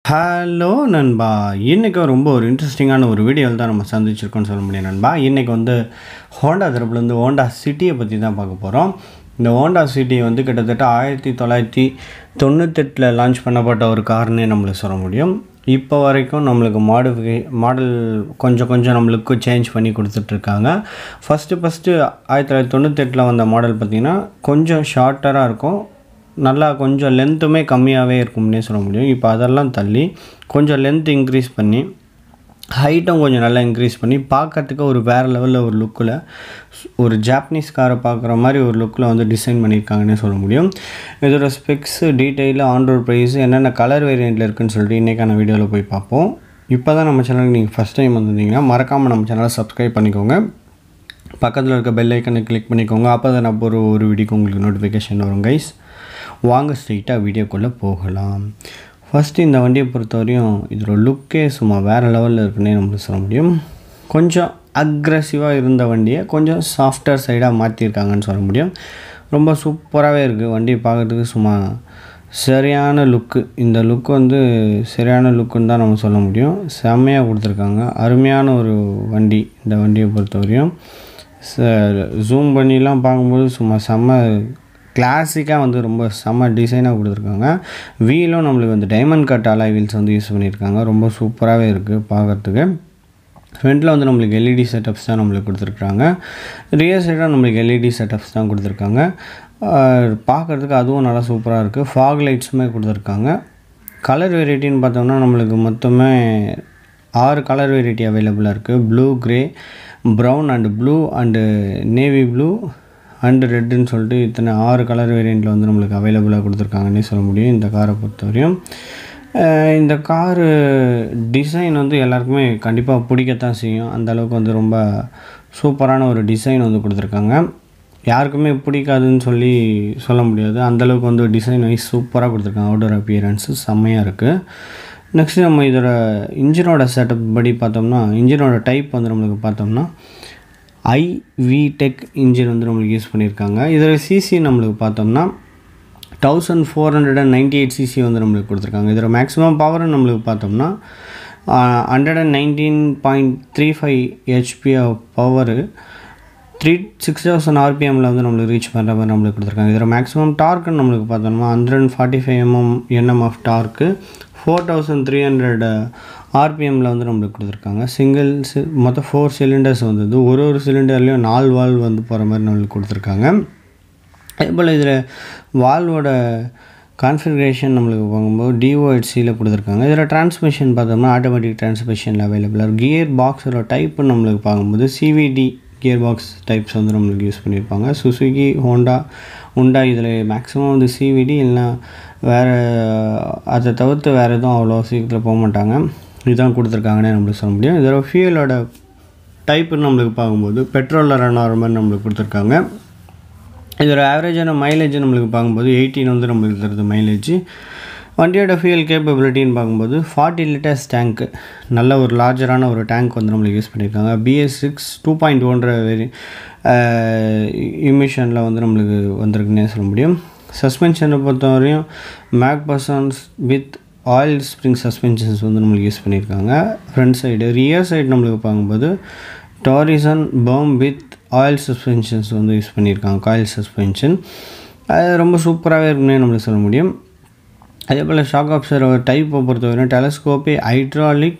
hello நண்பா இன்றைக்கி ரொம்ப ஒரு இன்ட்ரெஸ்டிங்கான ஒரு வீடியோவில் தான் நம்ம சந்திச்சிருக்கோம்னு சொல்ல முடியும் நண்பா இன்றைக்கி வந்து ஹோண்டா தரப்புலேருந்து ஹோண்டா சிட்டியை பற்றி தான் பார்க்க போகிறோம் இந்த ஹோண்டா சிட்டி வந்து கிட்டத்தட்ட ஆயிரத்தி தொள்ளாயிரத்தி தொண்ணூத்தெட்டில் லான்ச் பண்ணப்பட்ட ஒரு கார்னே நம்மளுக்கு சொல்ல முடியும் இப்போ வரைக்கும் நம்மளுக்கு மாடிஃபிகே மாடல் கொஞ்சம் கொஞ்சம் நம்மளுக்கு சேஞ்ச் பண்ணி கொடுத்துட்ருக்காங்க ஃபஸ்ட்டு ஃபஸ்ட்டு ஆயிரத்தி தொள்ளாயிரத்தி தொண்ணூத்தெட்டில் வந்த மாடல் பார்த்திங்கன்னா கொஞ்சம் ஷார்ட்டராக இருக்கும் நல்லா கொஞ்சம் லென்த்துமே கம்மியாகவே இருக்கும்னே சொல்ல முடியும் இப்போ அதெல்லாம் தள்ளி கொஞ்சம் லென்த் இன்க்ரீஸ் பண்ணி ஹைட்டும் கொஞ்சம் நல்லா இன்க்ரீஸ் பண்ணி பார்க்கறதுக்கு ஒரு வேறு லெவலில் ஒரு லுக்கில் ஒரு ஜாப்பனீஸ் காரை பார்க்குற மாதிரி ஒரு லுக்கில் வந்து டிசைன் பண்ணியிருக்காங்கன்னே சொல்ல முடியும் இதோட ஸ்பெக்ஸு டீட்டெயிலு ஆன்ரோட் ப்ரைஸ் என்னென்ன கலர் வேரியண்ட்டில் இருக்குன்னு சொல்லிட்டு இன்றைக்கான வீடியோவில் போய் பார்ப்போம் இப்போ தான் நம்ம சேனலுக்கு நீங்கள் ஃபஸ்ட் டைம் வந்திருந்தீங்கன்னா மறக்காமல் நம்ம சேனலை சப்ஸ்கிரைப் பண்ணிக்கோங்க பக்கத்தில் இருக்க பெல் ஐக்கனை கிளிக் பண்ணிக்கோங்க அப்போ தான் நான் ஒரு ஒரு வீடியோக்கு உங்களுக்கு நோட்டிஃபிகேஷன் வரும் கைஸ் வாங்க ஸ்ட்ரெயிட்டாக வீடியோக்குள்ளே போகலாம் ஃபஸ்ட்டு இந்த வண்டியை பொறுத்தவரையும் இதோட லுக்கே சும்மா வேறு லெவலில் இருக்குன்னே நம்மளுக்கு சொல்ல முடியும் கொஞ்சம் அக்ரஸிவாக இருந்த வண்டியை கொஞ்சம் சாஃப்டர் சைடாக மாற்றிருக்காங்கன்னு சொல்ல முடியும் ரொம்ப சூப்பராகவே இருக்குது வண்டியை பார்க்குறதுக்கு சும்மா சரியான லுக்கு இந்த லுக் வந்து சரியான லுக்குன்னு தான் நம்ம சொல்ல முடியும் செம்மையாக கொடுத்துருக்காங்க அருமையான ஒரு வண்டி இந்த வண்டியை பொறுத்தவரையும் ஜூம் பண்ணிலாம் பார்க்கும்போது சும்மா செம்ம கிளாசிக்காக வந்து ரொம்ப செம்ம டிசைனாக கொடுத்துருக்காங்க வீலும் நம்மளுக்கு வந்து டைமண்ட் கட் அலாய் வீல்ஸ் வந்து யூஸ் பண்ணியிருக்காங்க ரொம்ப சூப்பராகவே இருக்குது பார்க்குறதுக்கு ஃப்ரண்ட்டில் வந்து நம்மளுக்கு எல்இடி செட்டப்ஸ் தான் நம்மளுக்கு கொடுத்துருக்குறாங்க ரியர் சைடாக நம்மளுக்கு எல்இடி செட்டப்ஸ் தான் கொடுத்துருக்காங்க பார்க்குறதுக்கு அதுவும் நல்லா சூப்பராக இருக்குது ஃபாக் லைட்ஸுமே கொடுத்துருக்காங்க கலர் வெரைட்டின்னு பார்த்தோம்னா நம்மளுக்கு மொத்தமே ஆறு கலர் வெரைட்டி அவைலபிளாக இருக்குது blue grey brown and blue and navy blue and ரெட்டுன்னு சொல்லிட்டு இத்தனை ஆறு கலர் வேரியண்ட்டில் வந்து நம்மளுக்கு அவைலபிளாக கொடுத்துருக்காங்கன்னே சொல்ல முடியும் இந்த காரை பொறுத்தவரையும் இந்த காரு டிசைன் வந்து எல்லாருக்குமே கண்டிப்பாக பிடிக்கத்தான் செய்யும் அந்த அளவுக்கு வந்து ரொம்ப சூப்பரான ஒரு டிசைன் வந்து கொடுத்துருக்காங்க யாருக்குமே பிடிக்காதுன்னு சொல்லி சொல்ல முடியாது அந்தளவுக்கு வந்து டிசைன் வைஸ் சூப்பராக கொடுத்துருக்காங்க அவுடோர் அப்பியரன்ஸு செம்மையாக இருக்குது நெக்ஸ்ட் நம்ம இதோட இன்ஜினோட செட்டப் படி பார்த்தோம்னா இன்ஜினோட டைப் வந்து நம்மளுக்கு பார்த்தோம்னா ஐவி டெக் இன்ஜின் வந்து நம்மளுக்கு யூஸ் பண்ணியிருக்காங்க இதில் சிசி நம்மளுக்கு பார்த்தோம்னா thousand four hundred and ninety eight CC வந்து நம்மளுக்கு கொடுத்துருக்காங்க இதில் மேக்ஸிமம் பவர் நம்மளுக்கு பார்த்தோம்னா hundred and nineteen point three five HP power three six thousand ஆர்பிஎம்மில் வந்து நம்மளுக்கு ரீச் பண்ணுற மாதிரி நம்மளுக்கு கொடுத்துருக்காங்க இதில் மேக்ஸிமம் டார்க்குன்னு நம்மளுக்கு பார்த்தோம்னா hundred and forty five MM NM of torque four thousand three hundred ஆர்பிஎம்மில் வந்து நம்மளுக்கு கொடுத்துருக்காங்க சிங்கிள் சி மொத்தம் ஃபோர் சிலிண்டர்ஸ் வந்தது ஒரு ஒரு சிலிண்டர்லேயும் நாலு வால்வ் வந்து போகிற மாதிரி நம்மளுக்கு கொடுத்துருக்காங்க அதே போல் இதில் வால்வோட கான்ஃபிகரேஷன் நம்மளுக்கு பார்க்கும்போது டிஓஹெச்சியில் கொடுத்துருக்காங்க இதில் டிரான்ஸ்மிஷன் பார்த்தோம்னா ஆட்டோமேட்டிக் டிரான்ஸ்மிஷனில் அவைலபிளாக கியர் பாக்ஸோட டைப்பு நம்மளுக்கு பார்க்கும்போது சிவிடி கியர் பாக்ஸ் டைப்ஸ் வந்து நம்மளுக்கு யூஸ் பண்ணியிருப்பாங்க சுசுகி ஹோண்டா உண்டா இதில் மேக்ஸிமம் வந்து சிவிடி இல்லைனா வேறு அதை தவிர்த்து வேறு எதுவும் அவ்வளோ சீக்கிரத்தில் போக மாட்டாங்க இதுதான் கொடுத்துருக்காங்கன்னே நம்மளுக்கு சொல்ல முடியும் இதோட ஃபியூலோட டைப்புன்னு நம்மளுக்கு பார்க்கும்போது பெட்ரோலில் ரன் ஆகிற மாதிரி நம்மளுக்கு கொடுத்துருக்காங்க இதோட ஆவரேஜான மைலேஜ் நம்மளுக்கு பார்க்கும்போது எயிட்டீன் வந்து நம்மளுக்கு தருது மைலேஜ் வண்டியோட ஃபியூல் கேப்பபிலிட்டின்னு பார்க்கும்போது ஃபார்ட்டி லிட்டர்ஸ் டேங்க்கு நல்ல ஒரு லார்ஜரான ஒரு டேங்க் வந்து நம்மளுக்கு யூஸ் பண்ணியிருக்காங்க பிஎஸ் சிக்ஸ் டூ பாயிண்ட் ஒன்ற வெரி இமிஷனில் வந்து நம்மளுக்கு வந்திருக்குன்னே சொல்ல முடியும் சஸ்பென்ஷனை பொறுத்தவரையும் MacPherson with oil spring suspensions வந்து நம்மளுக்கு யூஸ் பண்ணியிருக்காங்க ஃப்ரண்ட் சைடு ரியர் சைடு நம்மளுக்கு பார்க்கும்போது torsion beam with oil suspensions வந்து யூஸ் பண்ணியிருக்காங்க காயில் சஸ்பென்ஷன் அது ரொம்ப சூப்பராகவே இருக்குன்னே நம்மளுக்கு சொல்ல முடியும் அதே போல் ஷாக் அப்சர்வர் டைப்பை பொறுத்தவரையும் telescopic hydraulic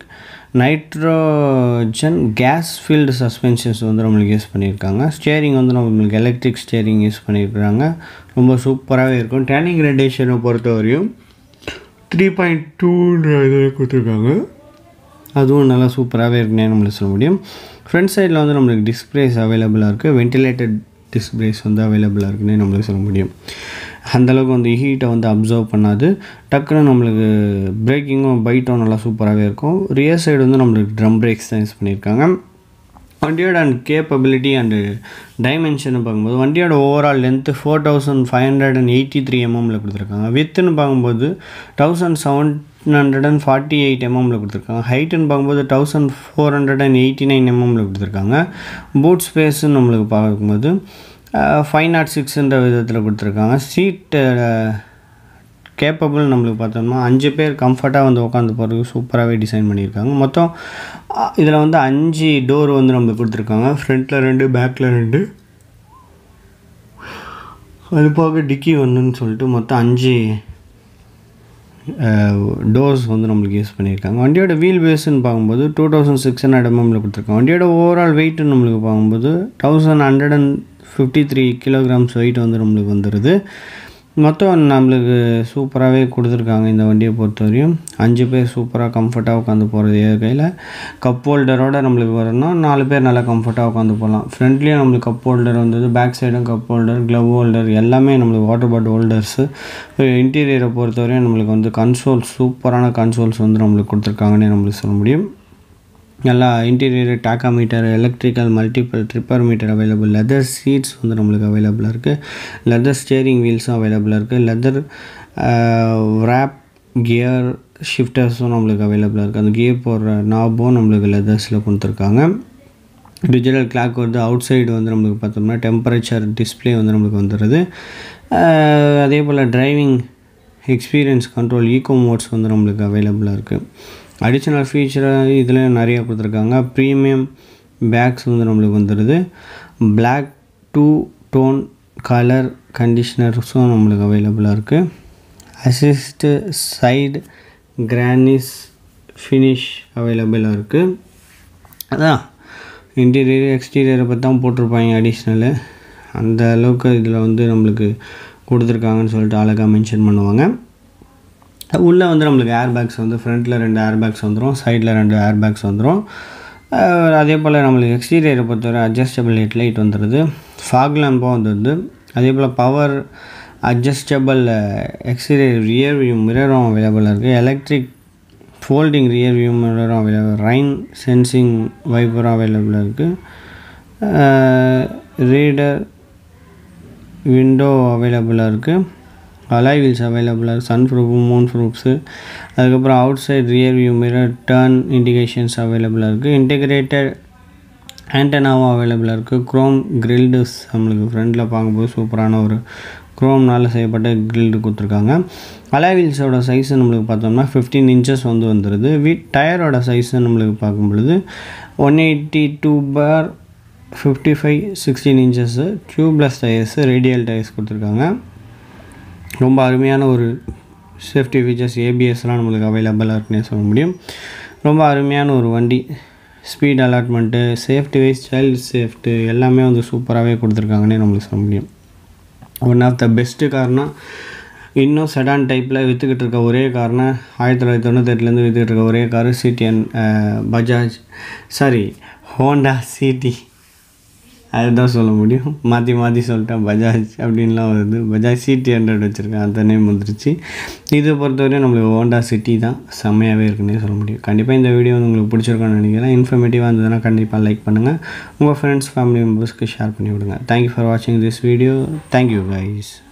nitrogen gas filled suspensions வந்து நம்மளுக்கு யூஸ் பண்ணியிருக்காங்க ஸ்டேரிங் வந்து நம்மளுக்கு எலக்ட்ரிக் ஸ்டேரிங் யூஸ் பண்ணியிருக்கிறாங்க ரொம்ப சூப்பராகவே இருக்கும் டேனிங் ரேடியேஷனை பொறுத்தவரையும் த்ரீ பாயிண்ட் டூன்ற இது கொடுத்துருக்காங்க அதுவும் நல்லா சூப்பராகவே இருக்குன்னே நம்மளுக்கு சொல்ல முடியும் ஃப்ரண்ட் சைடில் வந்து நம்மளுக்கு டிஸ்பிளேஸ் அவைலபிளாக இருக்குது வென்டிலேட்டட் டிஸ்பிளேஸ் வந்து அவைலபிளாக இருக்குன்னே நம்மளுக்கு சொல்ல முடியும் அந்தளவுக்கு வந்து ஹீட்டை வந்து அப்சர்வ் பண்ணாது டக்குன்னு நம்மளுக்கு பிரேக்கிங்கும் பைட்டும் நல்லா சூப்பராகவே இருக்கும் ரியர் சைடு வந்து நம்மளுக்கு ட்ரம் பிரேக்ஸ் தான் யூஸ் பண்ணியிருக்காங்க வண்டியோட அண்ட் கேப்பபிலிட்டி அண்டு டைமென்ஷன் பார்க்கும்போது வண்டியோட overall length four thousand five hundred and eighty three எம்எம்மில் கொடுத்துருக்காங்க வித்துன்னு பார்க்கும்போது thousand seven hundred and forty eight எம்எம்மில் கொடுத்துருக்காங்க ஹைட்டுன்னு பார்க்கும்போது thousand four hundred and eighty nine எம்எம்மில் கொடுத்துருக்காங்க பூட் ஸ்பேஸுன்னு நம்மளுக்கு பார்க்கும்போது ஃபைவ் நாட் சிக்ஸ்ன்ற விதத்தில் கொடுத்துருக்காங்க சீட்டு கேப்பபிள் நம்மளுக்கு பார்த்தோம்னா அஞ்சு பேர் கம்ஃபர்ட்டாக வந்து உட்காந்து போகிறதுக்கு சூப்பராகவே டிசைன் பண்ணியிருக்காங்க மொத்தம் இதில் வந்து அஞ்சு டோர் வந்து நம்மளுக்கு கொடுத்துருக்காங்க ஃப்ரண்ட்டில் ரெண்டு பேக்கில் ரெண்டு அது போக டிக்கி ஒன்றுன்னு சொல்லிட்டு மொத்தம் அஞ்சு டோர்ஸ் வந்து நம்மளுக்கு யூஸ் பண்ணியிருக்காங்க வண்டியோட வீல் பேஸ்ன்னு பார்க்கும்போது டூ தௌசண்ட் சிக்ஸ் ஹண்ட்ரட் எம்எம்மில் கொடுத்துருக்காங்க வண்டியோட ஓவரால் வெயிட் நம்மளுக்கு பார்க்கும்போது thousand hundred and fifty three kilograms weight வந்து நம்மளுக்கு வந்துடுது மொத்தம் நம்மளுக்கு சூப்பராகவே கொடுத்துருக்காங்க இந்த வண்டியை பொறுத்தவரையும் அஞ்சு பேர் சூப்பராக கம்ஃபர்ட்டாக உட்காந்து போகிறது கையில் கப் ஹோல்டரோட நம்மளுக்கு வரணும்னா நாலு பேர் நல்லா கம்ஃபர்ட்டாக உட்காந்து போகலாம் ஃப்ரண்ட்லேயும் நம்மளுக்கு கப் ஹோல்டர் வந்தது பேக் சைடும் கப் ஹோல்டர் க்ளவ் ஹோல்டர் எல்லாமே நம்மளுக்கு வாட்டர் பாட்டில் ஹோல்டர்ஸு இன்டீரியரை பொறுத்தவரையும் நம்மளுக்கு வந்து கன்சோல் சூப்பரான கன்சோல்ஸ் வந்து நம்மளுக்கு கொடுத்துருக்காங்கன்னே நம்மளுக்கு சொல்ல முடியும் நல்லா interior tachometer electrical multiple tripper meter available leather seats வந்து நம்மளுக்கு அவைலபிளாக இருக்குது லெதர் ஸ்டேரிங் வீல்ஸும் அவைலபிளாக இருக்குது லெதர் ரேப் கியர் ஷிஃப்டர்ஸும் நம்மளுக்கு அவைலபிளாக இருக்குது அந்த கியர் போடுற நாபும் நம்மளுக்கு லெதர்ஸில் கொடுத்துருக்காங்க டிஜிட்டல் கிளாக் வந்து அவுட் சைடு வந்து நம்மளுக்கு பார்த்தோம்னா டெம்பரேச்சர் டிஸ்பிளே வந்து நம்மளுக்கு வந்துடுது அதே போல் driving experience control eco modes வந்து நம்மளுக்கு அவைலபிளாக இருக்குது அடிஷ்னல் ஃபீச்சராக இதில் நிறையா கொடுத்துருக்காங்க ப்ரீமியம் பேக்ஸ் வந்து நம்மளுக்கு வந்துடுது பிளாக் டூ டோன் கலர் கண்டிஷ்னர்ஸும் நம்மளுக்கு அவைலபிளாக இருக்குது அசிஸ்ட்டு சைடு கிரானிஸ் ஃபினிஷ் அவைலபிளாக இருக்குது அதான் இன்டீரியர் எக்ஸ்டீரியரை பற்றி தான் போட்டிருப்பாங்க அடிஷ்னலு அந்த அளவுக்கு இதில் வந்து நம்மளுக்கு கொடுத்துருக்காங்கன்னு சொல்லிட்டு அழகாக மென்ஷன் பண்ணுவாங்க உள்ளே வந்து நம்மளுக்கு ஏர் பேக்ஸ் வந்து ஃப்ரண்ட்டில் ரெண்டு ஏர் பேக்ஸ் வந்துடும் சைடில் ரெண்டு ஏர் பேக்ஸ் வந்துடும் அதே போல் நம்மளுக்கு எக்ஸ்டீரியரை பொறுத்தவரை அட்ஜஸ்டபிள் ஹெட் லைட் வந்துடுது ஃபாக் லேம்பும் வந்துடுது அதே போல் power adjustable exterior rear view மிரரும் அவைலபிளாக இருக்குது எலக்ட்ரிக் ஃபோல்டிங் ரியர் வியூ மிரரும் அவைலபிள் ரைன் சென்சிங் வைப்பரும் அவைலபிளாக இருக்குது ரீடர் விண்டோ அவைலபிளாக இருக்குது அலாய் வீல்ஸ் அவைலபிளாக இருக்குது சன் ப்ரூஃபு மூன் ப்ரூஃப்ஸு அதுக்கப்புறம் outside rear view mirror turn indications அவைலபிளாக இருக்குது இன்டெகிரேட்டட் ஆண்டனாவும் அவைலபிளாக இருக்குது க்ரோம் கிரில்டுஸ் நம்மளுக்கு ஃப்ரண்டில் பார்க்கும்போது சூப்பரான ஒரு க்ரோம்னால் செய்யப்பட்ட கிரில்டு கொடுத்துருக்காங்க அலாவில்ஸோட சைஸு நம்மளுக்கு பார்த்தோம்னா ஃபிஃப்டீன் இன்ச்சஸ் வந்து வந்துடுது வீட் டயரோட சைஸு நம்மளுக்கு பார்க்கும் பொழுது one eighty two bar fifty five sixteen inches tubeless tyres radial tyres கொடுத்துருக்காங்க ரொம்ப அருமையான ஒரு சேஃப்டி ஃபீச்சர்ஸ் ஏபிஎஸ்லாம் நம்மளுக்கு அவைலபிளாக இருக்குன்னே சொல்ல முடியும் ரொம்ப அருமையான ஒரு வண்டி speed allotment safety wise child safety எல்லாமே வந்து சூப்பராகவே கொடுத்துருக்காங்கன்னே நம்மளுக்கு சொல்ல முடியும் ஒன் ஆஃப் த பெஸ்ட்டு காரணம் இன்னும் செடான் டைப்பில் விற்றுக்கிட்டு இருக்க ஒரே காரணம் ஆயிரத்தி தொள்ளாயிரத்தி தொண்ணூத்தெட்டுலேருந்து விற்றுக்கிட்டு இருக்க ஒரே காரு சிடிஎன் பஜாஜ் சாரி ஹோண்டா சிடி அதுதான் சொல்ல முடியும் மாற்றி மாற்றி சொல்லிட்டேன் பஜாஜ் அப்படின்லாம் வருது பஜாஜ் சிடி ஹண்ட்ரட் வச்சுருக்கேன் அந்த நேம் வந்துருச்சு இதை பொறுத்தவரையும் நம்மளுக்கு ஹோண்டா சிட்டி தான் செம்மையாகவே இருக்குன்னே சொல்ல முடியும் கண்டிப்பாக இந்த வீடியோ வந்து உங்களுக்கு பிடிச்சிருக்கோன்னு நினைக்கிறேன் இன்ஃபர்மேட்டிவாக இருந்ததுன்னா கண்டிப்பாக லைக் பண்ணுங்கள் உங்கள் ஃப்ரெண்ட்ஸ் ஃபேமிலி மெம்பர்ஸ்க்கு ஷேர் பண்ணி விடுங்க தேங்க்யூ ஃபார் வாட்சிங் திஸ் வீடியோ தேங்க்யூ கைஸ்